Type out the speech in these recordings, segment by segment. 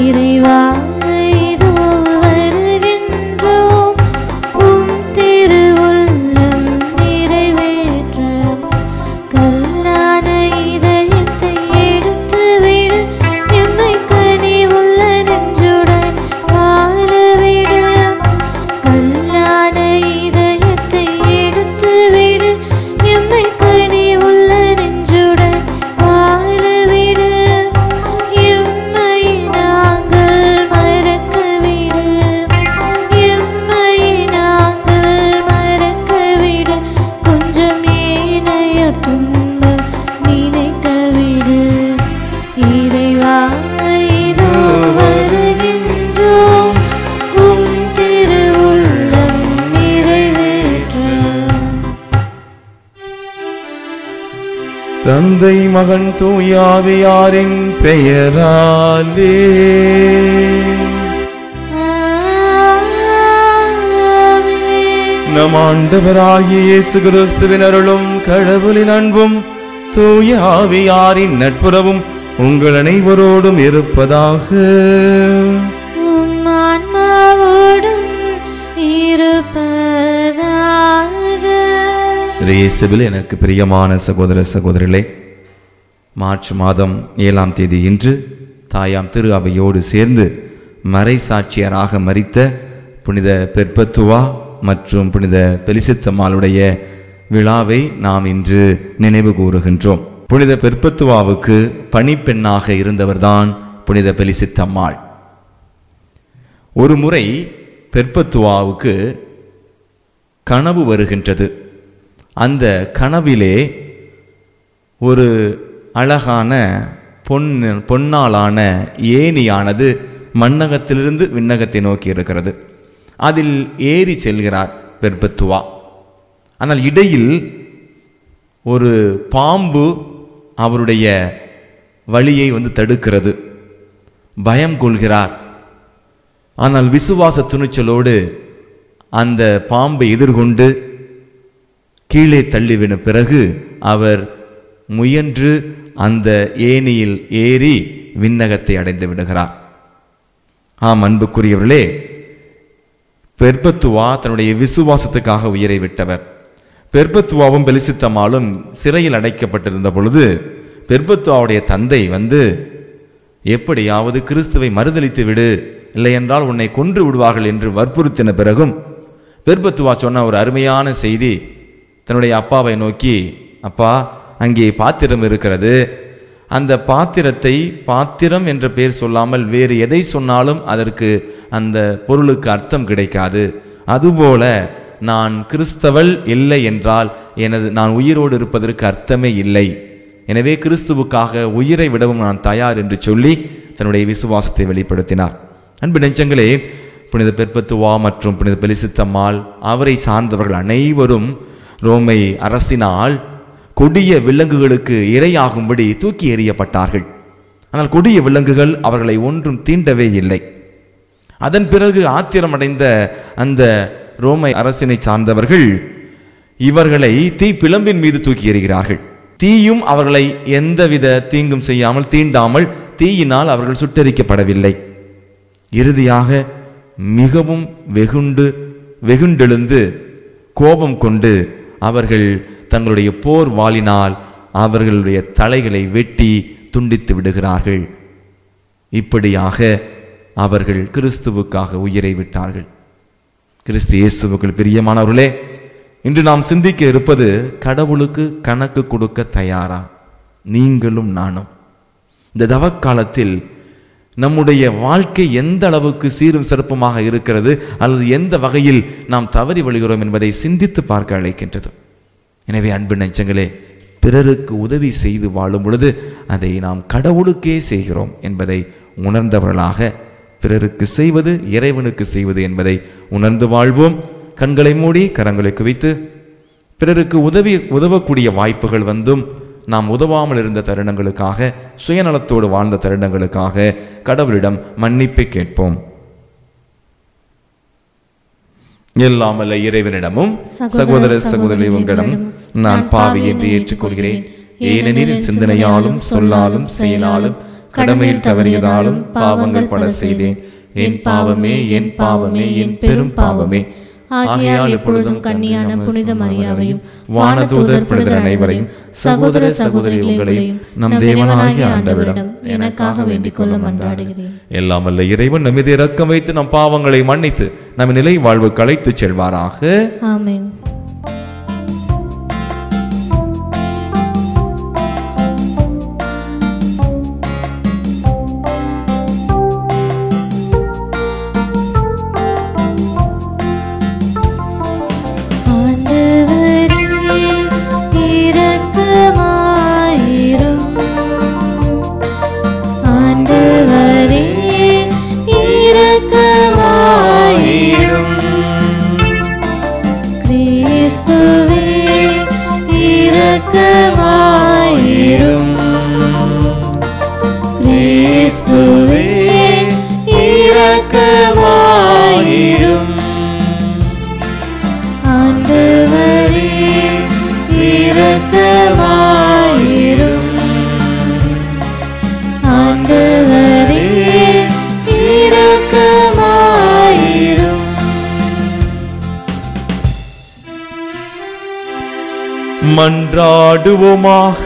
இறைவா இதோ வருகின்றோம் உம் திருவுள்ளம் நிறைவேற்ற கல்லான இதயத்தை எடுத்துவிடு எம்மை கனிவுள்ள நெஞ்சுடன் வாழவிடு கல்லான இதயத்தை எடுத்துவிடு எம்மை கனிவுள்ள நெஞ்சுடன் வாழவிடு எம்மை நாங்கள் மறக்கவிடு எம்மை நாங்கள் மறக்கவிடு கொஞ்சம் ஏனைய துன்பம் நினைக்கவிடு இறைவா இதோ வருகின்றோம் உம் திருவுள்ளம் நிறைவேற்ற தந்தை மகன் தூயாவியாரின் பெயராலே ஆமென். நம் ஆண்டவராகிய இயேசு கிறிஸ்துவின் அருளும் கடவுளின் அன்பும் தூய ஆவியாரின் நட்புறவும் உங்கள் அனைவரோடும் இருப்பதாக உம் ஆன்மாவோடும் இருப்பதாக இயேசுவில் எனக்கு பிரியமான சகோதர சகோதரிகளே மார்ச் மாதம் ஏழாம் தேதி இன்று தாயாம் திரு அவையோடு சேர்ந்து மறைசாட்சியராக மரித்த புனித பெர்பத்துவா மற்றும் புனித பெலிசித்தம்மாளுடைய விழாவை நாம் இன்று நினைவு கூறுகின்றோம் புனித பெர்பத்துவாவுக்கு பணிப்பெண்ணாக இருந்தவர்தான் புனித பெலிசித்தம்மாள் ஒரு முறை பெர்பத்துவாவுக்கு கனவு வருகின்றது அந்த கனவிலே ஒரு அழகான பொன் பொன்னாலான ஏணியானது மண்ணகத்திலிருந்து விண்ணகத்தை நோக்கி இருக்கிறது அதில் ஏறி செல்கிறார் பெர்பத்துவா ஆனால் இடையில் ஒரு பாம்பு அவருடைய வழியை வந்து தடுக்கிறது பயம் கொள்கிறார் ஆனால் விசுவாச துணிச்சலோடு அந்த பாம்பை எதிர்கொண்டு கீழே தள்ளிவின பிறகு அவர் முயன்று அந்த ஏணியில் ஏறி விண்ணகத்தை அடைந்து விடுகிறார் ஆம் அன்புக்குரியவர்களே பெர்பத்துவா தன்னுடைய விசுவாசத்துக்காக உயிரை விட்டவர் பெர்பத்துவாவும் பெலிசித்தமாலும் சிறையில் அடைக்கப்பட்டிருந்த பொழுது பெர்பத்துவாவுடைய தந்தை வந்து எப்படியாவது கிறிஸ்துவை மறுதலித்து விடு இல்லையென்றால் உன்னை கொன்று விடுவார்கள் என்று வற்புறுத்தின பிறகும் பெர்பத்துவா சொன்ன ஒரு அருமையான செய்தி தன்னுடைய அப்பாவை நோக்கி அப்பா அங்கே பாத்திரம் இருக்கிறது அந்த பாத்திரத்தை பாத்திரம் என்ற பெயர் சொல்லாமல் வேறு எதை சொன்னாலும் அதற்கு அந்த பொருளுக்கு அர்த்தம் கிடைக்காது அதுபோல நான் கிறிஸ்தவள் இல்லை என்றால் எனது நான் உயிரோடு இருப்பதற்கு அர்த்தமே இல்லை எனவே கிறிஸ்துவுக்காக உயிரை விடவும் நான் தயார் என்று சொல்லி தன்னுடைய விசுவாசத்தை வெளிப்படுத்தினார் அன்பு நெஞ்சங்களே புனித பெர்பத்துவா மற்றும் புனித பெலிசித்தம்மாள் அவரை சார்ந்தவர்கள் அனைவரும் ரோமை அரசினால் கொடிய விலங்குகளுக்கு இரையாகும்படி தூக்கி எறியப்பட்டார்கள் ஆனால் கொடிய விலங்குகள் அவர்களை ஒன்றும் தீண்டவே இல்லை அதன் பிறகு ஆத்திரமடைந்த அந்த ரோமை அரசினை சார்ந்தவர்கள் இவர்களை தீ பிளம்பின் மீது தூக்கி எறிகிறார்கள் தீயும் அவர்களை எந்தவித தீங்கும் செய்யாமல் தீண்டாமல் தீயினால் அவர்கள் சுட்டெரிக்கப்படவில்லை இறுதியாக மிகவும் வெகுண்டு வெகுண்டெழுந்து கோபம் கொண்டு அவர்கள் தங்களுடைய போர் வாளினால் அவர்களுடைய தலைகளை வெட்டி துண்டித்து விடுகிறார்கள் இப்படியாக அவர்கள் கிறிஸ்துவுக்காக உயிரை விட்டார்கள் கிறிஸ்து இயேசுவுக்குள் பிரியமானவர்களே இன்று நாம் சிந்திக்க இருப்பது கடவுளுக்கு கணக்கு கொடுக்க தயாரா நீங்களும் நானும் இந்த தவக்காலத்தில் நம்முடைய வாழ்க்கை எந்த அளவுக்கு சீரும் சிறப்புமாக இருக்கிறது அல்லது எந்த வகையில் நாம் தவறி வழிகிறோம் என்பதை சிந்தித்து பார்க்க அழைக்கின்றது எனவே அன்பு நெஞ்சங்களே பிறருக்கு உதவி செய்து வாழும் பொழுது அதை நாம் கடவுளுக்கே செய்கிறோம் என்பதை உணர்ந்தவர்களாக பிறருக்கு செய்வது இறைவனுக்கு செய்வது என்பதை உணர்ந்து வாழ்வோம் கண்களை மூடி கரங்களை குவித்து பிறருக்கு உதவி உதவக்கூடிய வாய்ப்புகள் வந்தும் நாம் உதவாமல் இருந்த தருணங்களுக்காக சுயநலத்தோடு வாழ்ந்த தருணங்களுக்காக கடவுளிடம் மன்னிப்பை கேட்போம் எல்லாமல்ல இறைவனிடமும் சகோதர சகோதரி உங்களிடம் நான் பாவி என்று ஏற்றுக்கொள்கிறேன் ஏனெனில் சிந்தனையாலும் சொல்லாலும் செயலாலும் கடமையில் தவறியதாலும் பாவங்கள் பல செய்தேன் என் பாவமே என் பாவமே என் பெரும் பாவமே ஆகையால் எப்பொழுதும் கன்னியான புனித மரியாவையும் வானதூதர் புனிதர் அனைவரையும் சகோதர சகோதரி உங்களையும் நம் தேவனாகிய ஆண்டவரிடம் எனக்காக வேண்டிக் கொள்ள மன்றாடுகிறேன் எல்லாம் வல்ல இறைவன் நம் மீது இரக்கம் வைத்து நம் பாவங்களை மன்னித்து நம் நிலை வாழ்வு களைத்துச் செல்வாராக ஆமென் ஆண்டவரே இரக்கமாயிரும் ஆண்டவரே இரக்கமாயிரும் கிறிஸ்துவே இரக்கமாயிரும் கிறிஸ்துவே இரக்கமாயிரும் ஆண்டவரே இரக்கமாயிரும் ஆண்டவரே இரக்கமாயிரும் மன்றாடுவோமாக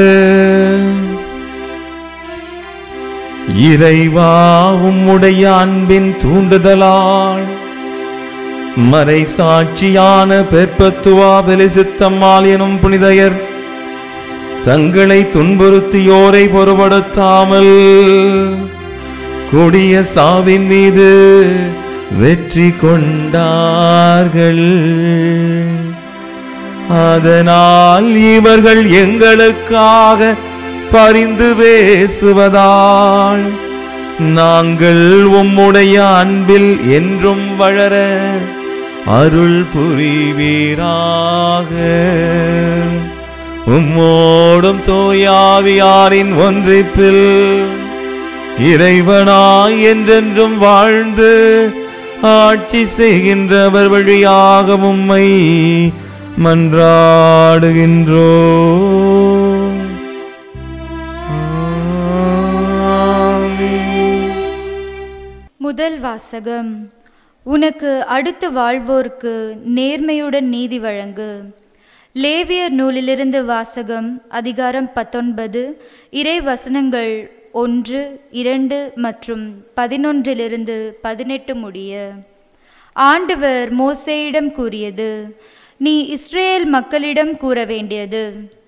இறைவா உம்முடைய அன்பின் தூண்டுதலால் மறை சாட்சியான பெற்பத்துவா பெலிசித்தம்மாள் எனும் புனிதையர் தங்களை துன்புறுத்தியோரை பொருட்படுத்தாமல் கொடிய சாவின் மீது வெற்றி கொண்டார்கள் அதனால் இவர்கள் எங்களுக்காக பரிந்து பேசுவதால் நாங்கள் உம்முடைய அன்பில் என்றும் வளர அருள் புரிவீராக உம்மோடும் தோயாவியாரின் ஒன்றிப்பில் இறைவனாய் என்றென்றும் வாழ்ந்து ஆட்சி செய்கின்றவர் வழியாக உம்மை மன்றாடுகின்றோ முதல் வாசகம் உனக்கு அடுத்து வாழ்வோர்க்கு நேர்மையுடன் நீதி வழங்கு லேவியர் நூலிலிருந்து வாசகம் அதிகாரம் பத்தொன்பது இறை வசனங்கள் ஒன்று இரண்டு மற்றும் பதினொன்றிலிருந்து பதினெட்டு முடிய ஆண்டவர் மோசேயிடம் கூறியது நீ இஸ்ரேல் மக்களிடம் கூற வேண்டியது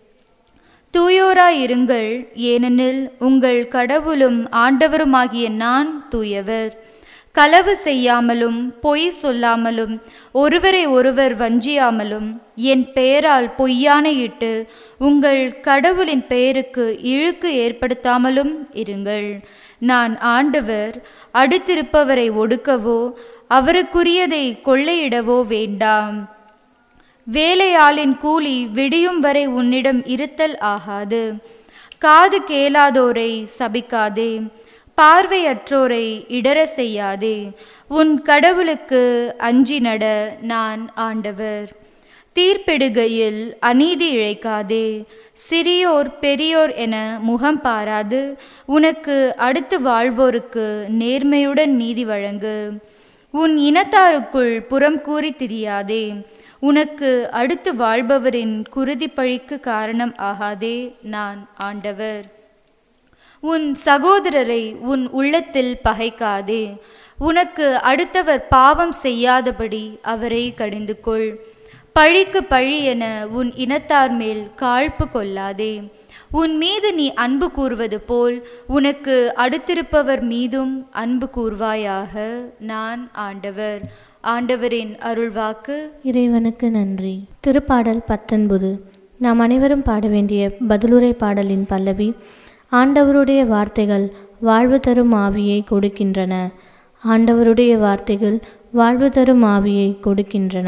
தூயோராயிருங்கள் ஏனெனில் உங்கள் கடவுளும் ஆண்டவருமாகிய நான் தூயவர் களவு செய்யாமலும் பொய் சொல்லாமலும் ஒருவரை ஒருவர் வஞ்சியாமலும் என் பெயரால் பொய்யானையிட்டு உங்கள் கடவுளின் பெயருக்கு இழுக்கு ஏற்படுத்தாமலும் இருங்கள் நான் ஆண்டவர் அடுத்திருப்பவரை ஒடுக்கவோ அவருக்குரியதை கொள்ளையிடவோ வேண்டாம் வேலையாளின் கூலி விடியும் வரை உன்னிடம் இருத்தல் ஆகாது காது கேளாதோரை சபிக்காதே பார்வையற்றோரை இடர செய்யாதே உன் கடவுளுக்கு அஞ்சி நட நான் ஆண்டவர் தீர்ப்பிடுகையில் அநீதி இழைக்காதே சிறியோர் பெரியோர் என முகம் பாராது உனக்கு அடுத்து வாழ்வோருக்கு நேர்மையுடன் நீதி வழங்கு உன் இனத்தாருக்குள் புறம் கூறி திரியாதே உனக்கு அடுத்து வாழ்பவரின் குருதி பழிக்கு காரணம் ஆகாதே நான் ஆண்டவர் உன் சகோதரரை உன் உள்ளத்தில் பகைக்காதே உனக்கு அடுத்தவர் பாவம் செய்யாதபடி அவரை கடிந்து கொள் பழிக்கு பழி என உன் இனத்தார் மேல் காழ்ப்பு கொள்ளாதே உன் மீது நீ அன்பு கூறுவது போல் உனக்கு அடுத்திருப்பவர் மீதும் அன்பு கூர்வாயாக நான் ஆண்டவர் ஆண்டவரின் அருள்வாக்கு இறைவனுக்கு நன்றி திருப்பாடல் பத்தொன்பது நாம் அனைவரும் பாட வேண்டிய பதிலுரை பாடலின் பல்லவி ஆண்டவருடைய வார்த்தைகள் வாழ்வு தரும் ஆவியை கொடுக்கின்றன ஆண்டவருடைய வார்த்தைகள் வாழ்வு தரும் ஆவியை கொடுக்கின்றன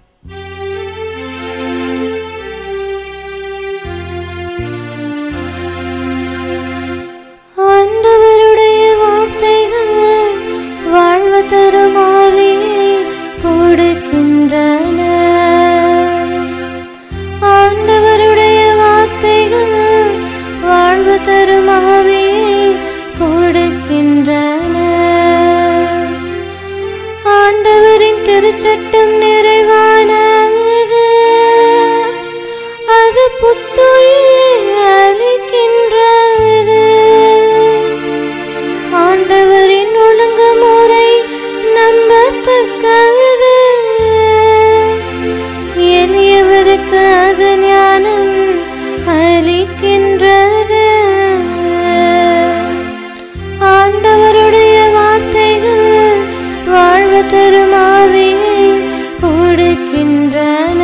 ஆண்டவருடைய வார்த்தைகள் வாழ்வு தரும் ஆவியை கொடுக்கின்றன ஆண்டவருடைய வார்த்தைகள் வாழ்வு தரும் ஆவியை மட்டும் நிறைவானது அது புத்துயிர் அளிக்கின்றது ஆண்டவரின் ஒழுங்குமுறை நம்பத்தக்கது எளியவருக்கு அது ஞானம் அளிக்கின்றது ஆண்டவருடைய வார்த்தைகள் வாழ்வு தரும் ஆவியை கொடுக்கின்றன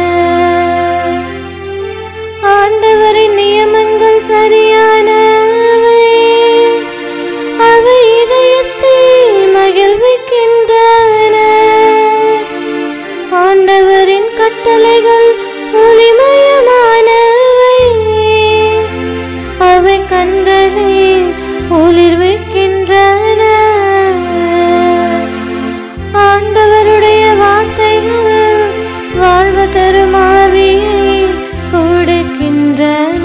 ஆண்டவரின் நியமங்கள் சரியானவை அவை இதயத்தை மகிழ்விக்கின்றன ஆண்டவரின் கட்டளைகள் ஒளிமயமானவை அவை கண்களை ஒளிர்விக்கின்றன ஆண்டவருடைய வார்த்தைகள் வாழ்வு தரும் ஆவியை கொடுக்கின்றன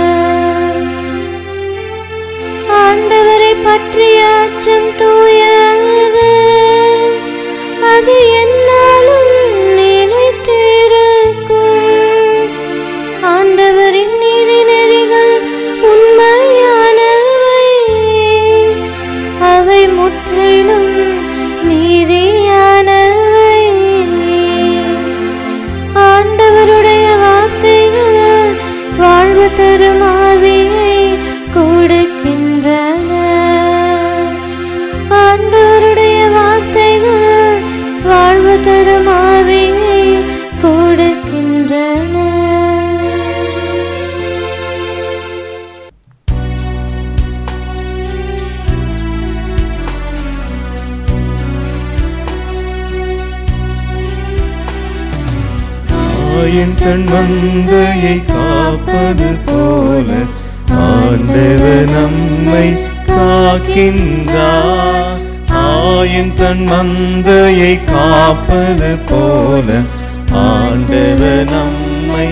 ஆண்டவரை பற்றிய அச்சம் தூயது அது என்னாலும் நிலைத்திருக்கும் ஆண்டவரின் நீதி நெறிகள் உண்மையானவை அவை முற்றிலும் நீதியானவை ஆண்டவருடைய வார்த்தைகள் வாழ்வு தரும் ஆவியை கொடுக்கின்றன ஆண்டவருடைய வார்த்தைகள் வாழ்வு தரும் ஆவியை கொடுக்கின்றன தாயின் தன் மந்தையை காப்பது போல ஆண்டவர் நம்மை காக்கின்றார் ஆயின் தன் மந்தையை காப்பது போல ஆண்டவர் நம்மை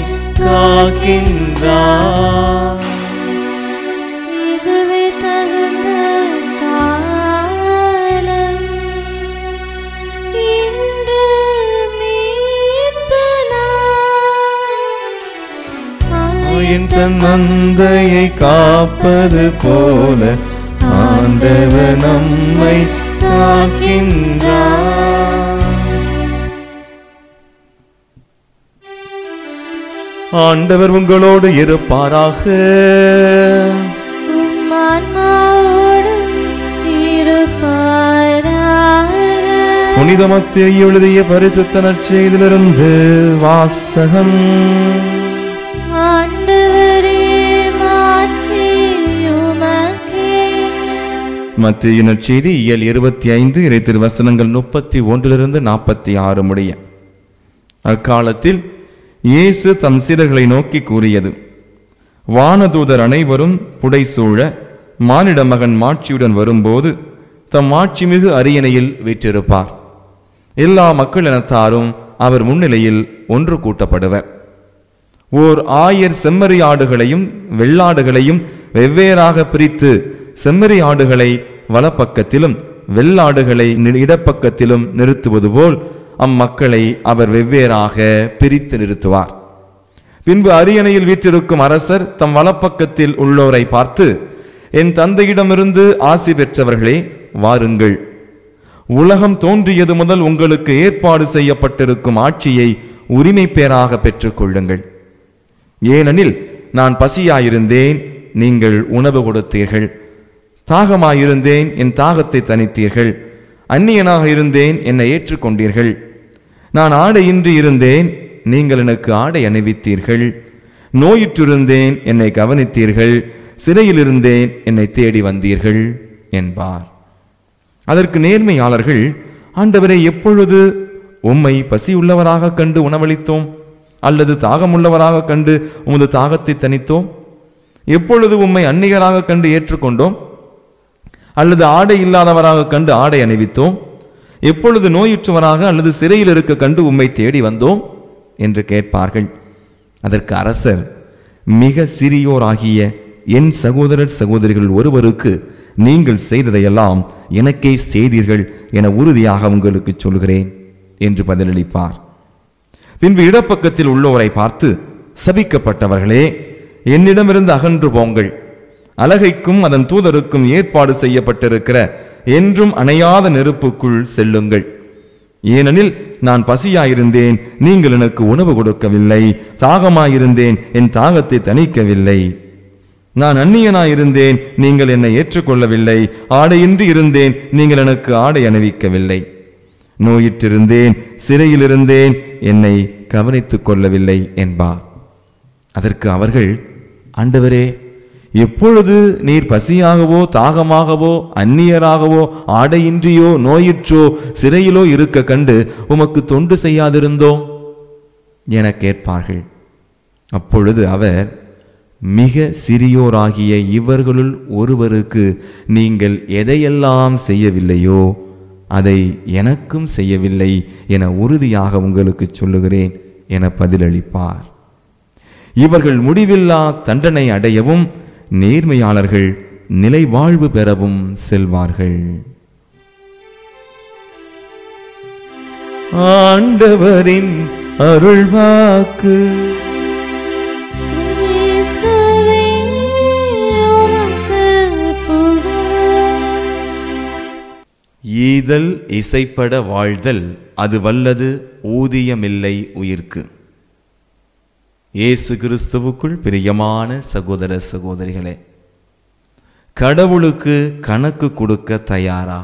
காக்கின்றார் இதுவே தகுந்த காலம் இன்று மீட்பு நாள். ஆயின் தன் மந்தையை காப்பது போல ஆண்டவர் நம்மை காக்கின்றார் ஆண்டவர் உங்களோடு இருப்பாராக உம் ஆன்மாவோடும் இருப்பாராக. புனிதமத்தை எழுதிய பரிசுத்த நற்செய்திலிருந்து வாசகம் ஆண்டவரே மாற்றி உமக்கே மத்திய நற்செய்தி இயல் இருபத்தி ஐந்து இறை திருவசனங்கள் முப்பத்தி ஒன்றிலிருந்து நாற்பத்தி ஆறு முடிய அக்காலத்தில் இயேசு தம் சீடர்களை நோக்கி கூறியது வானதூதர் அனைவரும் புடைசூழ மானிட மகன் மாட்சியுடன் வரும்போது தம் மாட்சிமிகு அரியணையில் வீற்றிருப்பார் எல்லா மக்கள் இனத்தாரும் அவர் முன்னிலையில் ஒன்று கூட்டப்படுவர் ஓர் ஆயர் செம்மறி ஆடுகளையும் வெள்ளாடுகளையும் வெவ்வேறாக பிரித்து செம்மறி ஆடுகளை வலப்பக்கத்திலும் வெள்ளாடுகளை நி- இடப்பக்கத்திலும் நிறுத்துவது போல் அம்மக்களை அவர் வெவ்வேறாக பிரித்து நிறுத்துவார் பின்பு அரியணையில் வீற்றிருக்கும் அரசர் தம் வலப்பக்கத்தில் உள்ளோரை பார்த்து என் தந்தையிடமிருந்து ஆசி பெற்றவர்களே வாருங்கள் உலகம் தோன்றியது முதல் உங்களுக்கு ஏற்பாடு செய்யப்பட்டிருக்கும் ஆட்சியை உரிமை பேராக பெற்றுக்கொள்ளுங்கள் ஏனெனில் நான் பசியாயிருந்தேன் நீங்கள் உணவு கொடுத்தீர்கள் தாகமாயிருந்தேன் என் தாகத்தை தணித்தீர்கள் அந்நியனாக இருந்தேன் என்னை ஏற்றுக்கொண்டீர்கள் நான் ஆடையின்றி இருந்தேன் நீங்கள் எனக்கு ஆடை அணிவித்தீர்கள் நோயுற்றிருந்தேன் என்னை கவனித்தீர்கள் சிறையில் இருந்தேன் என்னை தேடி வந்தீர்கள் என்பார் அதற்கு நேர்மையாளர்கள் ஆண்டவரை எப்பொழுது உம்மை பசியுள்ளவராக கண்டு உணவளித்தோம் அல்லது தாகமுள்ளவராக கண்டு உமது தாகத்தை தணித்தோம் எப்பொழுது உம்மை அந்நியராக கண்டு ஏற்றுக்கொண்டோம் அல்லது ஆடை இல்லாதவராக கண்டு ஆடை அணிவித்தோம் எப்பொழுது நோயுற்றவராக அல்லது சிறையில் இருக்க கண்டு உம்மை தேடி வந்தோம் என்று கேட்பார்கள் அதற்கு அரசர் மிக சிறியோராகிய என் சகோதரர் சகோதரிகள் ஒருவருக்கு நீங்கள் செய்ததையெல்லாம் எனக்கே செய்தீர்கள் என உறுதியாக உங்களுக்கு சொல்கிறேன் என்று பதிலளிப்பார் பின்பு இடப்பக்கத்தில் உள்ளோரை பார்த்து சபிக்கப்பட்டவர்களே என்னிடமிருந்து அகன்று போங்கள் அலகைக்கும் அதன் தூதருக்கும் ஏற்பாடு செய்யப்பட்டிருக்கிற என்றும் அணையாத நெருப்புக்குள் செல்லுங்கள் ஏனெனில் நான் பசியாயிருந்தேன் நீங்கள் எனக்கு உணவு கொடுக்கவில்லை தாகமாயிருந்தேன் என் தாகத்தை தணிக்கவில்லை நான் அந்நியனாயிருந்தேன் நீங்கள் என்னை ஏற்றுக்கொள்ளவில்லை ஆடையின்றி இருந்தேன் நீங்கள் எனக்கு ஆடை அணிவிக்கவில்லை நோயிற்றிருந்தேன் சிறையிலிருந்தேன் என்னை கவனித்துக் கொள்ளவில்லை என்பார் அதற்கு அவர்கள் ஆண்டவரே எப்பொழுது நீர் பசியாகவோ தாகமாகவோ அந்நியராகவோ ஆடையின்றியோ நோயிற்றோ சிறையிலோ இருக்க கண்டு உமக்கு தொண்டு செய்யாதிருந்தோம் என கேட்பார்கள் அப்பொழுது அவர் மிக சிறியோராகிய இவர்களுள் ஒருவருக்கு நீங்கள் எதையெல்லாம் செய்யவில்லையோ அதை எனக்கும் செய்யவில்லை என உறுதியாக உங்களுக்கு சொல்லுகிறேன் என பதிலளிப்பார் இவர்கள் முடிவில்லா தண்டனை அடையவும் நேர்மையாளர்கள் நிலை வாழ்வு பெறவும் செல்வார்கள் ஆண்டவரின் அருள்வாக்கு கிறிஸ்துவே உமக்கு புகழ் ஈதல் இசைப்பட வாழ்தல் அது வல்லது ஊதியமில்லை உயிர்க்கு இயேசு கிறிஸ்துவுக்குள் பிரியமான சகோதர சகோதரிகளே கடவுளுக்கு கணக்கு கொடுக்க தயாரா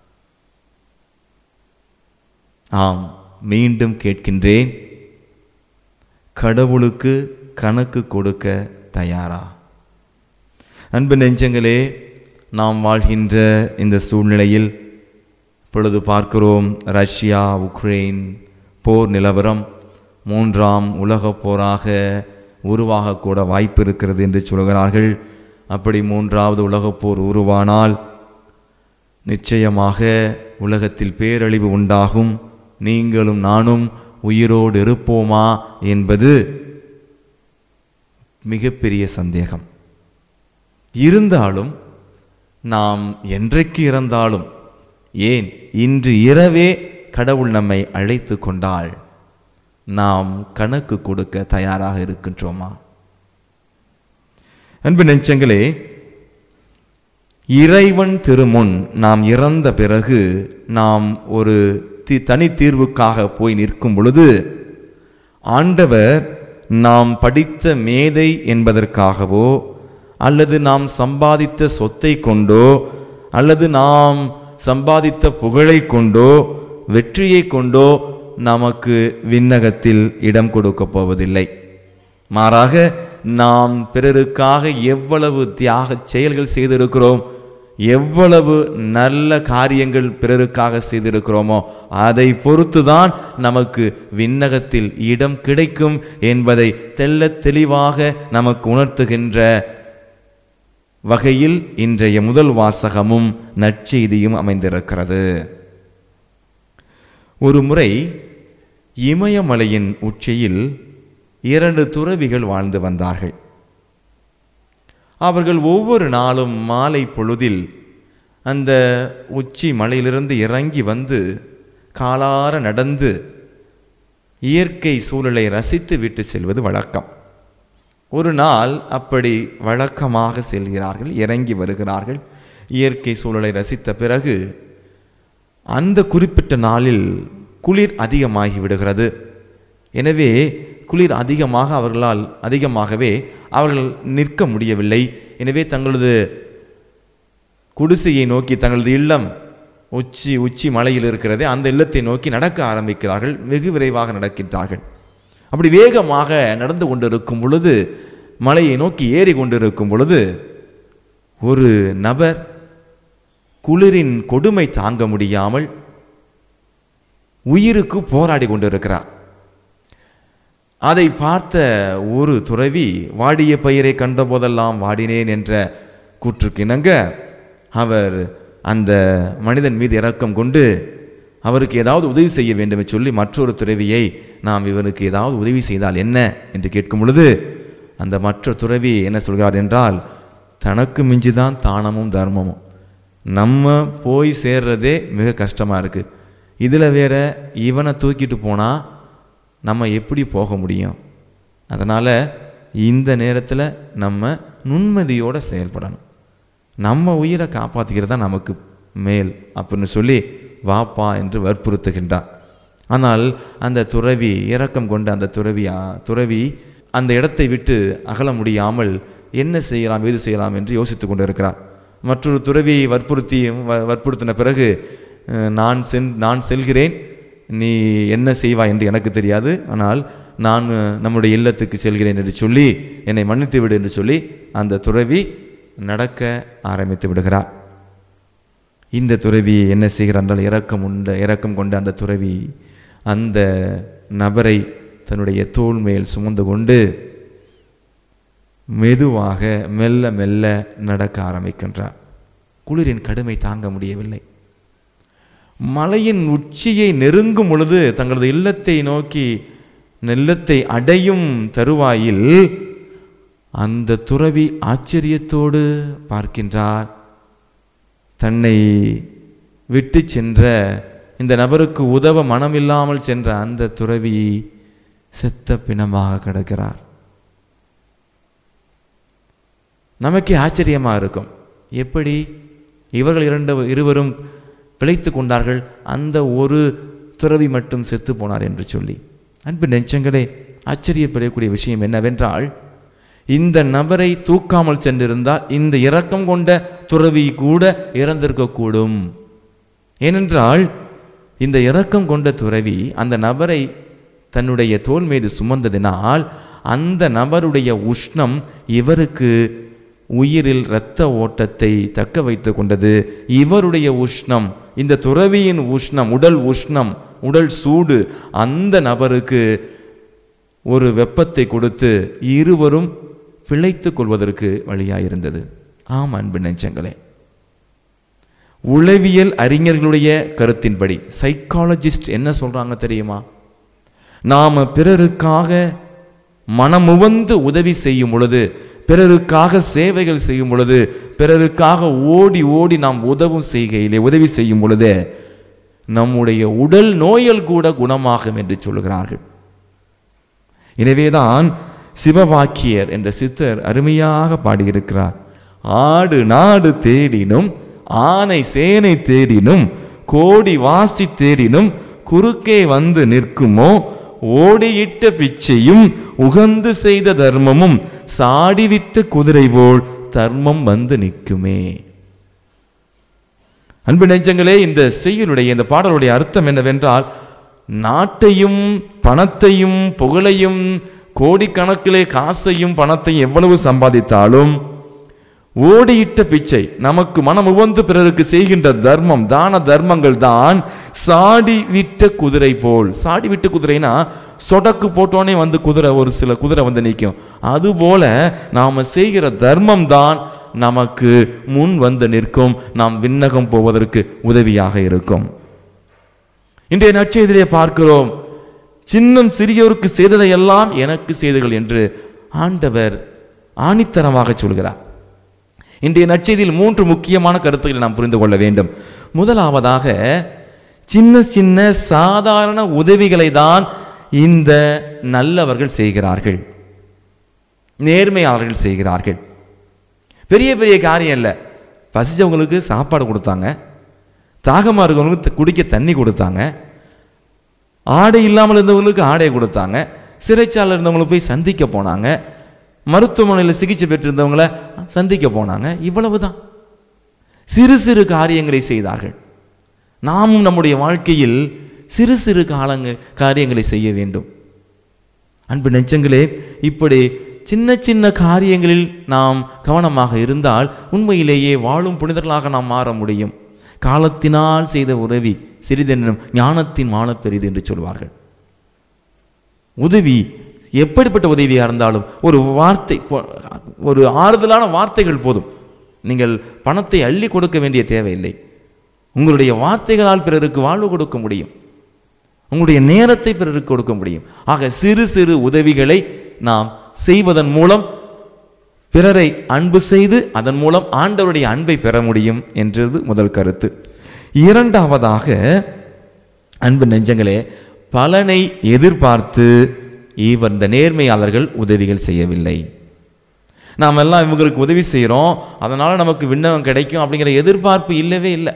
ஆம் மீண்டும் கேட்கின்றேன் கடவுளுக்கு கணக்கு கொடுக்க தயாரா அன்பு நெஞ்சங்களே நாம் வாழ்கின்ற இந்த சூழ்நிலையில் இப்பொழுது பார்க்கிறோம் ரஷ்யா உக்ரைன் போர் நிலவரம் மூன்றாம் உலகப் போராக உருவாகக்கூட வாய்ப்பு இருக்கிறது என்று சொல்கிறார்கள் அப்படி மூன்றாவது உலகப் போர் உருவானால் நிச்சயமாக உலகத்தில் பேரழிவு உண்டாகும் நீங்களும் நானும் உயிரோடு இருப்போமா என்பது மிகப்பெரிய சந்தேகம் இருந்தாலும் நாம் என்றைக்கு இறந்தாலும் ஏன் இன்று இரவே கடவுள் நம்மை அழைத்து கொண்டால் நாம் கணக்கு கொடுக்க தயாராக இருக்கின்றோமா அன்பு நெஞ்சங்களே இறைவன் திருமுன் நாம் இறந்த பிறகு நாம் ஒரு தி தனி தீர்வுக்காக போய் நிற்கும் பொழுது ஆண்டவர் நாம் படித்த மேதை என்பதற்காகவோ அல்லது நாம் சம்பாதித்த சொத்தை கொண்டோ அல்லது நாம் சம்பாதித்த புகழை கொண்டோ வெற்றியை கொண்டோ நமக்கு விண்ணகத்தில் இடம் கொடுக்கப் போவதில்லை மாறாக நாம் பிறருக்காக எவ்வளவு தியாக செயல்கள் செய்திருக்கிறோம் எவ்வளவு நல்ல காரியங்கள் பிறருக்காக செய்திருக்கிறோமோ அதை பொறுத்துதான் நமக்கு விண்ணகத்தில் இடம் கிடைக்கும் என்பதை தெள்ளத் தெளிவாக நமக்கு உணர்த்துகின்ற வகையில் இன்றைய முதல் வாசகமும் நற்செய்தியும் அமைந்திருக்கிறது ஒரு முறை இமயமலையின் உச்சியில் இரண்டு துறவிகள் வாழ்ந்து வந்தார்கள் அவர்கள் ஒவ்வொரு நாளும் மாலை பொழுதில் அந்த உச்சி மலையிலிருந்து இறங்கி வந்து காலார நடந்து இயற்கை சூழலை ரசித்து விட்டு செல்வது வழக்கம் ஒரு நாள் அப்படி வழக்கமாக செல்கிறார்கள் இறங்கி வருகிறார்கள் இயற்கை சூழலை ரசித்த பிறகு அந்த குறிப்பிட்ட நாளில் குளிர் அதிகமாகி விடுகிறது எனவே குளிர் அதிகமாக அவர்களால் அதிகமாகவே அவர்கள் நிற்க முடியவில்லை எனவே தங்களது குடிசையை நோக்கி தங்களது இல்லம் உச்சி உச்சி மலையில் இருக்கிறதே அந்த இல்லத்தை நோக்கி நடக்க ஆரம்பிக்கிறார்கள் வெகு விரைவாக நடக்கின்றார்கள் அப்படி வேகமாக நடந்து கொண்டிருக்கும் பொழுது மலையை நோக்கி ஏறி கொண்டிருக்கும் பொழுது ஒரு நபர் குளிரின் கொடுமை தாங்க முடியாமல் உயிருக்கு போராடி கொண்டிருக்கிறார் அதை பார்த்த ஒரு துறவி வாடிய பயிரை கண்டபோதெல்லாம் வாடினேன் என்ற கூற்றுக்கிணங்க அவர் அந்த மனிதன் மீது இரக்கம் கொண்டு அவருக்கு ஏதாவது உதவி செய்ய வேண்டும் என்று சொல்லி மற்றொரு துறவியை நாம் இவனுக்கு ஏதாவது உதவி செய்தால் என்ன என்று கேட்கும் பொழுது அந்த மற்ற துறவி என்ன சொல்கிறார் என்றால் தனக்கு மிஞ்சிதான் தானமும் தர்மமும் நம்ம போய் சேர்றதே மிக கஷ்டமாக இருக்குது இதில் வேற இவனை தூக்கிட்டு போனால் நம்ம எப்படி போக முடியும் அதனால் இந்த நேரத்தில் நம்ம நுண்மதியோடு செயல்படணும் நம்ம உயிரை காப்பாற்றிக்கிறது தான் நமக்கு மேல் அப்படின்னு சொல்லி வாப்பா என்று வற்புறுத்துகின்றார் ஆனால் அந்த துறவி இரக்கம் கொண்ட அந்த துறவியா துறவி அந்த இடத்தை விட்டு அகல முடியாமல் என்ன செய்யலாம் ஏது செய்யலாம் என்று யோசித்து கொண்டு இருக்கிறார் மற்றொரு துறவியை வற்புறுத்தி வ- வற்புறுத்தின பிறகு அஹ், நான் சென் நான் செல்கிறேன் நீ என்ன செய்வாய் என்று எனக்கு தெரியாது ஆனால் நான் அஹ், நம்முடைய இல்லத்துக்கு செல்கிறேன் என்று சொல்லி என்னை மன்னித்து விடு என்று சொல்லி அந்த துறவி நடக்க ஆரம்பித்து விடுகிறார் இந்த துறவி என்ன செய்கிறார் என்றால் இரக்கம் உண்ட இரக்கம் கொண்ட அந்த துறவி அந்த நபரை தன்னுடைய தோள் மேல் சுமந்து கொண்டு மெதுவாக மெல்ல மெல்ல நடக்க ஆரம்பிக்கின்றார் குளிரின் கடுமை தாங்க முடியவில்லை மலையின் உச்சியை நெருங்கும் பொழுது தங்களது இல்லத்தை நோக்கி நெல்லத்தை அடையும் தருவாயில் அந்த துறவி ஆச்சரியத்தோடு பார்க்கின்றார் தன்னை விட்டு சென்ற இந்த நபருக்கு உதவ மனமில்லாமல் சென்ற அந்த துறவி செத்த பிணமாக கிடக்கிறார் நமக்கே ஆச்சரியமா இருக்கும் எப்படி இவர்கள் இரண்டு இருவரும் பிழைத்து கொண்டார்கள் அந்த ஒரு துறவி மட்டும் செத்து போனார் என்று சொல்லி அன்பு நெஞ்சங்களே ஆச்சரியப்படக்கூடிய விஷயம் என்னவென்றால் இந்த நபரை தூக்காமல் சென்றிருந்தால் இந்த இரக்கம் கொண்ட துறவி கூட இறந்திருக்கக்கூடும் ஏனென்றால் இந்த இரக்கம் கொண்ட துறவி அந்த நபரை தன்னுடைய தோல் மீது சுமந்ததினால் அந்த நபருடைய உஷ்ணம் இவருக்கு உயிரில் இரத்த ஓட்டத்தை தக்க வைத்து கொண்டது இவருடைய உஷ்ணம் இந்த துறவியின் உஷ்ணம் உடல் உஷ்ணம் உடல் சூடு அந்த நபருக்கு ஒரு வெப்பத்தை கொடுத்து இருவரும் பிழைத்துக் கொள்வதற்கு வழியாயிருந்தது ஆம் அன்பு நெஞ்சங்களே உளவியல் அறிஞர்களுடைய கருத்தின்படி சைக்காலஜிஸ்ட் என்ன சொல்றாங்க தெரியுமா நாம பிறருக்காக மனமுவந்து உதவி செய்யும் பொழுது பிறருக்காக சேவைகள் செய்யும் பொழுது பிறருக்காக ஓடி ஓடி நாம் உதவும் செய்கையிலே உதவி செய்யும் பொழுது நம்முடைய உடல் நோயல் கூட குணமாகும் என்று சொல்கிறார்கள் எனவேதான் சிவவாக்கியர் என்ற சித்தர் அருமையாக பாடியிருக்கிறார் ஆடு நாடு தேடினும் ஆனை சேனை தேடினும் கோடி வாசி தேடினும் குறுக்கே வந்து நிற்குமோ ஓடியிட்ட பிச்சையும் உகந்து செய்த தர்மமும் சாடிவிட்ட குதிரை போல் தர்மம் வந்து நிற்குமே அன்பு நெஞ்சங்களே இந்த செய்யுளுடைய இந்த பாடலுடைய அர்த்தம் என்னவென்றால் நாட்டையும் பணத்தையும் புகழையும் கோடிக்கணக்கிலே காசையும் பணத்தையும் எவ்வளவு சம்பாதித்தாலும் ஓடியிட்ட பிச்சை நமக்கு மனம் உவந்து பிறருக்கு செய்கின்ற தர்மம் தான தர்மங்கள் தான் சாடி விட்ட குதிரை போல் சாடி விட்ட குதிரைனா சொடக்கு போட்டோனே வந்து குதிரை ஒரு சில குதிரை வந்து நிற்கும் அதுபோல நாம செய்கிற தர்மம் தான் நமக்கு முன் வந்து நிற்கும் நாம் விண்ணகம் போவதற்கு உதவியாக இருக்கும் இன்றைய நற்செய்திலே பார்க்கிறோம் சின்னம் சிறியோருக்கு செய்ததையெல்லாம் எனக்கு செய்தீர்கள் என்று ஆண்டவர் ஆணித்தரமாக சொல்கிறார் இன்றைய நற்செய்தியில் மூன்று முக்கியமான கருத்துக்களை நாம் புரிந்து கொள்ள வேண்டும் முதலாவதாக சின்ன சின்ன சாதாரண உதவிகளை தான் இந்த நல்லவர்கள் செய்கிறார்கள் நேர்மையாளர்கள் செய்கிறார்கள் பெரிய பெரிய காரியம் இல்லை பசிச்சவங்களுக்கு சாப்பாடு கொடுத்தாங்க தாகமாக இருக்கவங்களுக்கு த- குடிக்க தண்ணி கொடுத்தாங்க ஆடை இல்லாமல் இருந்தவங்களுக்கு ஆடை கொடுத்தாங்க சிறைச்சாலையில் இருந்தவங்களை போய் சந்திக்க போனாங்க மருத்துவமனையில் சிகிச்சை பெற்றிருந்தவங்கள சந்திக்க போனாங்க இவ்வளவுதான் சிறு சிறு காரியங்களை செய்தார்கள் நாமும் நம்முடைய வாழ்க்கையில் சிறு சிறு காலங்க காரியங்களை செய்ய வேண்டும் அன்பு நெஞ்சங்களே இப்படி சின்ன சின்ன காரியங்களில் நாம் கவனமாக இருந்தால் உண்மையிலேயே வாழும் புனிதர்களாக நாம் மாற முடியும் காலத்தினால் செய்த உதவி சிறிதெனும் ஞானத்தின் மானப் பெரிது என்று சொல்வார்கள் உதவி எப்படிப்பட்ட உதவியாக இருந்தாலும் ஒரு வார்த்தை பொ- ஒரு ஆறுதலான வார்த்தைகள் போதும் நீங்கள் பணத்தை அள்ளி கொடுக்க வேண்டிய தேவையில்லை உங்களுடைய வார்த்தைகளால் பிறருக்கு வாழ்வு கொடுக்க முடியும் உங்களுடைய நேரத்தை பிறருக்கு கொடுக்க முடியும் ஆக சிறு சிறு உதவிகளை நாம் செய்வதன் மூலம் பிறரை அன்பு செய்து அதன் மூலம் ஆண்டவருடைய அன்பை பெற முடியும் என்றது முதல் கருத்து இரண்டாவதாக அன்பு நெஞ்சங்களே பலனை எதிர்பார்த்து இவர் இந்த நேர்மையாளர்கள் உதவிகள் செய்யவில்லை நாம் எல்லாம் இவங்களுக்கு உதவி செய்கிறோம் அதனால் நமக்கு விண்ணகம் கிடைக்கும் அப்படிங்கிற எதிர்பார்ப்பு இல்லவே இல்லை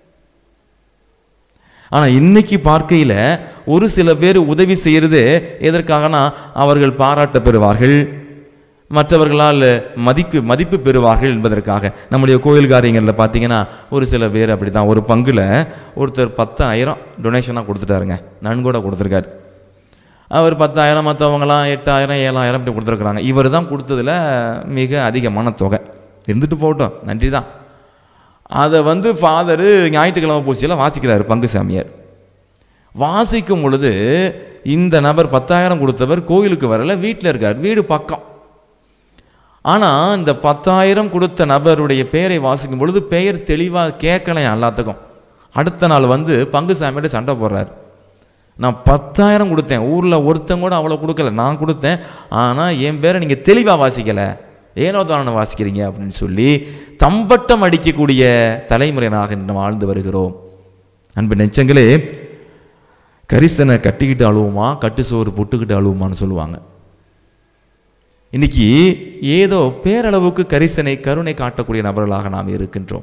ஆனால் இன்னைக்கு பார்க்கையில் ஒரு சில பேர் உதவி செய்கிறது எதற்காகனா அவர்கள் பாராட்ட பெறுவார்கள் மற்றவர்களால் மதிப்பு மதிப்பு பெறுவார்கள் என்பதற்காக நம்முடைய கோயில் காரியங்களில் பார்த்தீங்கன்னா ஒரு சில பேர் அப்படி தான் ஒரு பங்குல ஒருத்தர் பத்தாயிரம் டொனேஷனாக கொடுத்துட்டாருங்க நன்கூட கொடுத்துருக்காரு அவர் பத்தாயிரம் மற்றவங்களாம் எட்டாயிரம் ஏழாயிரம் இப்படி கொடுத்துருக்குறாங்க இவர் தான் கொடுத்ததுல மிக அதிகமான தொகை இருந்துட்டு போகட்டும் நன்றி தான் அதை வந்து ஃபாதரு ஞாயிற்றுக்கிழமை பூசியில் வாசிக்கிறாரு பங்கு சாமியார் வாசிக்கும் பொழுது இந்த நபர் பத்தாயிரம் கொடுத்தவர் கோயிலுக்கு வரல வீட்டில் இருக்கார் வீடு பக்கம் ஆனால் இந்த பத்தாயிரம் கொடுத்த நபருடைய பெயரை வாசிக்கும் பொழுது பெயர் தெளிவாக கேட்கலையா எல்லாத்துக்கும் அடுத்த நாள் வந்து பங்கு சாமியோட சண்டை போடுறாரு நான் பத்தாயிரம் கொடுத்தேன் ஊரில் ஒருத்தன் கூட அவ்வளோ கொடுக்கல நான் கொடுத்தேன் ஆனால் என் பேரை நீங்கள் தெளிவாக வாசிக்கலை ஏனோ தானோ வாசிக்கிறீங்க அப்படின்னு சொல்லி தம்பட்டம் அடிக்கக்கூடிய தலைமுறையினாக இன்று வாழ்ந்து வருகிறோம் அன்பு நெச்சங்களே கரிசனை கட்டிக்கிட்டு அழுவுமா கட்டு சோறு புட்டுக்கிட்டு அழுவுமான்னு சொல்லுவாங்க இன்னைக்கு ஏதோ பேரளவுக்கு கரிசனை கருணை காட்டக்கூடிய நபர்களாக நாம் இருக்கின்றோம்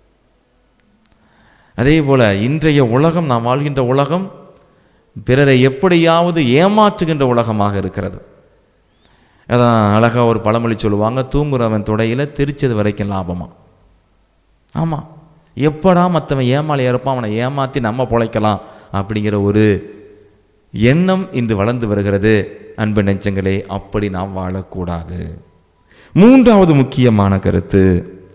அதே போல இன்றைய உலகம் நாம் வாழ்கின்ற உலகம் பிறரை எப்படியாவது ஏமாற்றுகின்ற உலகமாக இருக்கிறது அதான் அழகாக ஒரு பழமொழி சொல்லுவாங்க தூங்குறவன் துடையில் தெரிச்சது வரைக்கும் லாபமா ஆமாம் எப்படா மற்றவன் ஏமாளி இருப்பான் அவனை ஏமாற்றி நம்ம பொழைக்கலாம் அப்படிங்கிற ஒரு எண்ணம் இன்று வளர்ந்து வருகிறது அன்பு நெஞ்சங்களே அப்படி நாம் வாழக்கூடாது மூன்றாவது முக்கியமான கருத்து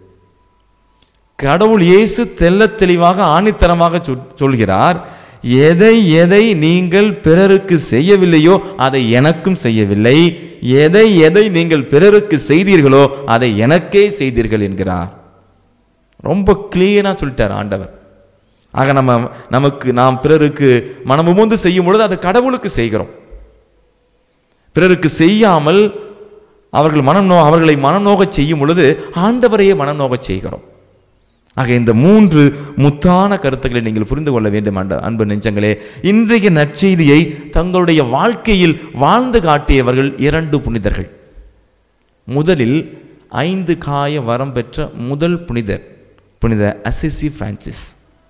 கடவுள் இயேசு தெள்ளத் தெளிவாக ஆணித்தரமாக சொல்- சொல்கிறார் எதை எதை நீங்கள் பிறருக்கு செய்யவில்லையோ அதை எனக்கும் செய்யவில்லை எதை எதை நீங்கள் பிறருக்கு செய்தீர்களோ அதை எனக்கே செய்தீர்கள் என்கிறார் ரொம்ப கிளியராக சொல்லிட்டார் ஆண்டவர் ஆக நம்ம நமக்கு நாம் பிறருக்கு மனமுமுந்து செய்யும் பொழுது அது கடவுளுக்கு செய்கிறோம் பிறருக்கு செய்யாமல் அவர்கள் மனம் நோ அவர்களை மனம் நோகச் செய்யும் பொழுது ஆண்டவரையே மனம் நோகச் செய்கிறோம் ஆக இந்த மூன்று முத்தான கருத்துக்களை நீங்கள் புரிந்து கொள்ள வேண்டும் அன்பு- அன்பு நெஞ்சங்களே இன்றைய நற்செய்தியை தங்களுடைய வாழ்க்கையில் வாழ்ந்து காட்டியவர்கள் இரண்டு புனிதர்கள் முதலில் ஐந்து காய வரம் பெற்ற முதல் புனிதர் புனித அசிசி பிரான்சிஸ்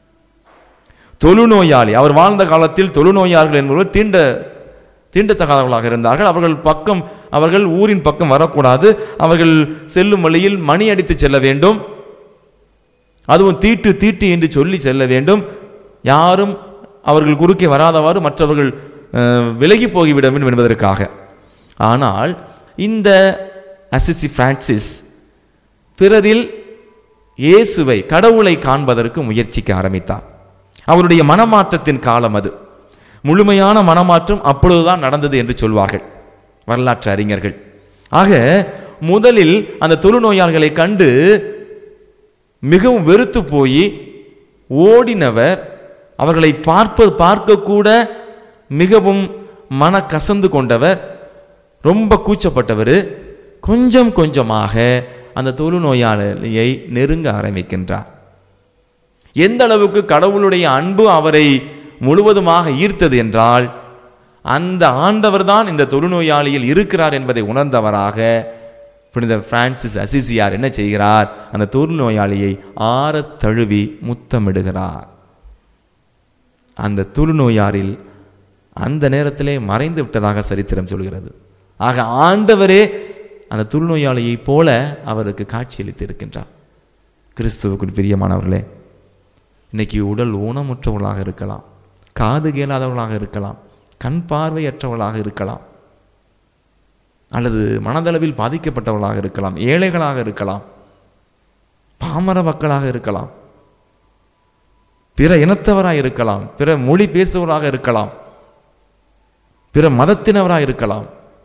தொழுநோயாளி அவர் வாழ்ந்த காலத்தில் தொழுநோயாளர்கள் என்பவர் தீண்ட தீண்டத்தகாதவர்களாக இருந்தார்கள் அவர்கள் பக்கம் அவர்கள் ஊரின் பக்கம் வரக்கூடாது அவர்கள் செல்லும் வழியில் மணி அடித்து செல்ல வேண்டும் அதுவும் தீட்டு தீட்டு என்று சொல்லி செல்ல வேண்டும் யாரும் அவர்கள் குறுக்கே வராதவாறு மற்றவர்கள் அஹ், விலகி போகிவிட வேண்டும் என்பதற்காக ஆனால் இந்த அசிசி பிரான்சிஸ் பிறரில் இயேசுவை கடவுளை காண்பதற்கு முயற்சிக்க ஆரம்பித்தார் அவருடைய மனமாற்றத்தின் காலம் அது முழுமையான மனமாற்றம் அப்பொழுதுதான் நடந்தது என்று சொல்வார்கள் வரலாற்று அறிஞர்கள் ஆக முதலில் அந்த தொழுநோயாளிகளை கண்டு மிகவும் வெறுத்து போய் ஓடினவர் அவர்களை பார்ப்பது பார்க்கக்கூட மிகவும் மன கசந்து கொண்டவர் ரொம்ப கூச்சப்பட்டவர் கொஞ்சம் கொஞ்சமாக அந்த தொழுநோயாளியை நெருங்க ஆரம்பிக்கின்றார் எந்த அளவுக்கு கடவுளுடைய அன்பு அவரை முழுவதுமாக ஈர்த்தது என்றால் அந்த ஆண்டவர்தான் இந்த தொழுநோயாளியில் இருக்கிறார் என்பதை உணர்ந்தவராக புனித பிரான்சிஸ் அசிசியார் என்ன செய்கிறார் அந்த தொழுநோயாளியை ஆறத் தழுவி முத்தமிடுகிறார் அந்த தொழுநோயாரில் அந்த நேரத்திலே மறைந்து விட்டதாக சரித்திரம் சொல்கிறது ஆக ஆண்டவரே அந்த தொழுநோயாளியைப் போல அவருக்கு காட்சியளித்து இருக்கின்றார் கிறிஸ்துவுக்கு பிரியமானவர்களே இன்னைக்கு உடல் ஊனமுற்றவர்களாக இருக்கலாம் காது கேளாதவர்களாக இருக்கலாம் கண் பார்வையற்றவர்களாக இருக்கலாம் அல்லது மனதளவில் பாதிக்கப்பட்டவர்களாக இருக்கலாம் ஏழைகளாக இருக்கலாம் பாமர மக்களாக இருக்கலாம் பிற இனத்தவராக இருக்கலாம் பிற மொழி பேசுபவராக இருக்கலாம் பிற மதத்தினவராக இருக்கலாம்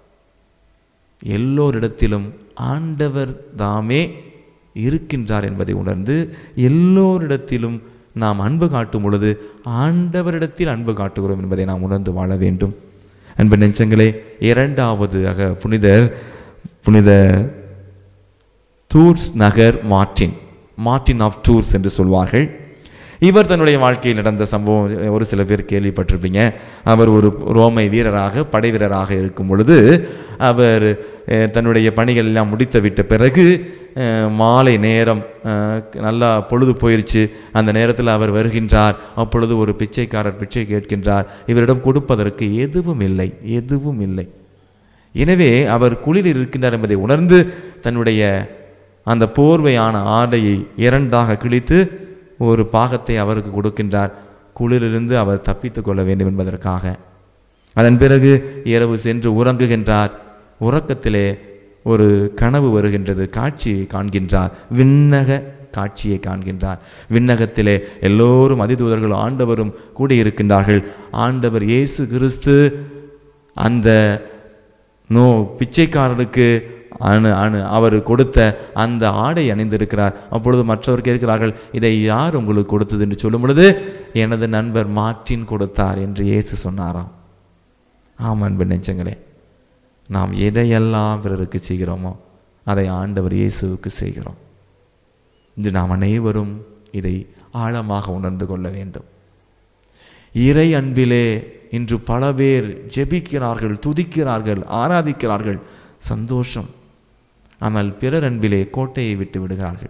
எல்லோரிடத்திலும் ஆண்டவர் தாமே இருக்கின்றார் என்பதை உணர்ந்து எல்லோரிடத்திலும் நாம் அன்பு காட்டும் பொழுது ஆண்டவரிடத்தில் அன்பு காட்டுகிறோம் என்பதை நாம் உணர்ந்து வாழ வேண்டும் அன்பு நெஞ்சங்களே இரண்டாவது ஆக புனிதர் புனித டூர்ஸ் நகர் மார்ட்டின் மார்ட்டின் ஆஃப் டூர்ஸ் என்று சொல்வார்கள் இவர் தன்னுடைய வாழ்க்கையில் நடந்த சம்பவம் ஒரு சில பேர் கேள்விப்பட்டிருப்பீங்க அவர் ஒரு ரோமை வீரராக படை வீரராக இருக்கும் பொழுது அவர் அஹ், தன்னுடைய பணிகள் எல்லாம் முடித்து விட்ட பிறகு அஹ், மாலை நேரம் அஹ், நல்லா பொழுது போயிருச்சு அந்த நேரத்தில் அவர் வருகின்றார் அப்பொழுது ஒரு பிச்சைக்காரர் பிச்சை கேட்கின்றார் இவரிடம் கொடுப்பதற்கு எதுவும் இல்லை எதுவும் இல்லை எனவே அவர் குளிரில் இருக்கின்றார் என்பதை உணர்ந்து தன்னுடைய அந்த போர்வையான ஆடையை இரண்டாக கிழித்து ஒரு பாகத்தை அவருக்கு கொடுக்கின்றார் குளிரிலிருந்து அவர் தப்பித்துக் கொள்ள வேண்டும் என்பதற்காக அதன் பிறகு இரவு சென்று உறங்குகின்றார் உறக்கத்திலே ஒரு கனவு வருகின்றது காட்சியை காண்கின்றார் விண்ணக காட்சியை காண்கின்றார் விண்ணகத்திலே எல்லோரும் அதிதூதர்கள் ஆண்டவரும் கூடியிருக்கின்றார்கள் ஆண்டவர் இயேசு கிறிஸ்து அந்த நோ பிச்சைக்காரனுக்கு அணு அணு அவர் கொடுத்த அந்த ஆடை அணிந்திருக்கிறார் அப்பொழுது மற்றவர் கேட்கிறார்கள் இதை யார் உங்களுக்கு கொடுத்தது என்று சொல்லும் பொழுது எனது நண்பர் மார்ட்டின் கொடுத்தார் என்று இயேசு சொன்னாராம் ஆம் அன்பு நெஞ்சங்களே நாம் எதையெல்லாம் பிறருக்கு செய்கிறோமோ அதை ஆண்டவர் இயேசுவுக்கு செய்கிறோம் இது நாம் அனைவரும் இதை ஆழமாக உணர்ந்து கொள்ள வேண்டும் இறை அன்பிலே இன்று பல பேர் ஜெபிக்கிறார்கள் துதிக்கிறார்கள் ஆராதிக்கிறார்கள் சந்தோஷம் ஆனால் பிறர் அன்பிலே கோட்டையை விட்டு விடுகிறார்கள்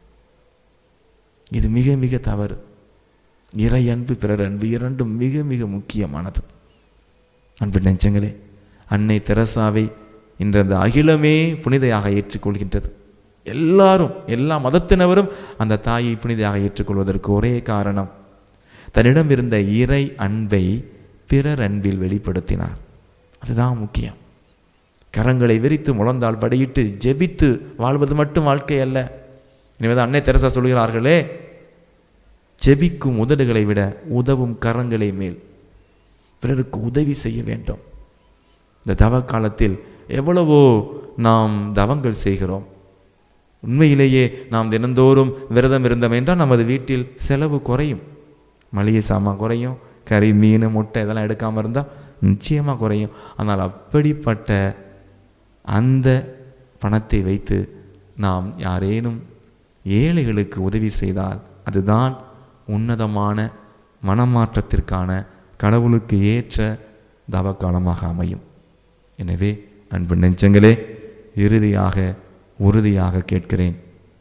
இது மிக மிக தவறு இறை அன்பு பிறர் அன்பு இரண்டும் மிக மிக முக்கியமானது அன்பு நெஞ்சங்களே அன்னை தெரசாவை இன்று அந்த அகிலமே புனிதையாக ஏற்றுக்கொள்கின்றது எல்லாரும் எல்லா மதத்தினவரும் அந்த தாயை புனிதையாக ஏற்றுக்கொள்வதற்கு ஒரே காரணம் தன்னிடம் இருந்த இறை அன்பை பிறர் அன்பில் வெளிப்படுத்தினார் அதுதான் முக்கியம் கரங்களை விரித்து முழந்தால் படியிட்டு ஜெபித்து வாழ்வது மட்டும் வாழ்க்கை அல்ல எனவே அன்னை தெரசா சொல்கிறார்களே ஜெபிக்கும் உதடுகளை விட உதவும் கரங்களை மேல் பிறருக்கு உதவி செய்ய வேண்டும் இந்த தவ காலத்தில் எவ்வளவோ நாம் தவங்கள் செய்கிறோம் உண்மையிலேயே நாம் தினந்தோறும் விரதம் இருந்தோம் என்றால் நமது வீட்டில் செலவு குறையும் மளிகை சாமான் குறையும் கறி மீன் முட்டை இதெல்லாம் எடுக்காமல் இருந்தால் நிச்சயமாக குறையும் ஆனால் அப்படிப்பட்ட அந்த பணத்தை வைத்து நாம் யாரேனும் ஏழைகளுக்கு உதவி செய்தால் அதுதான் உன்னதமான மனமாற்றத்திற்கான கடவுளுக்கு ஏற்ற தவக்காலமாக அமையும் எனவே அன்பு நெஞ்சங்களே இறுதியாக உறுதியாக கேட்கிறேன்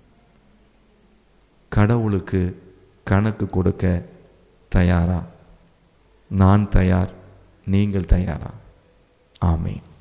கடவுளுக்கு கணக்கு கொடுக்க தயாரா நான் தயார் நீங்கள் தயாரா ஆமென்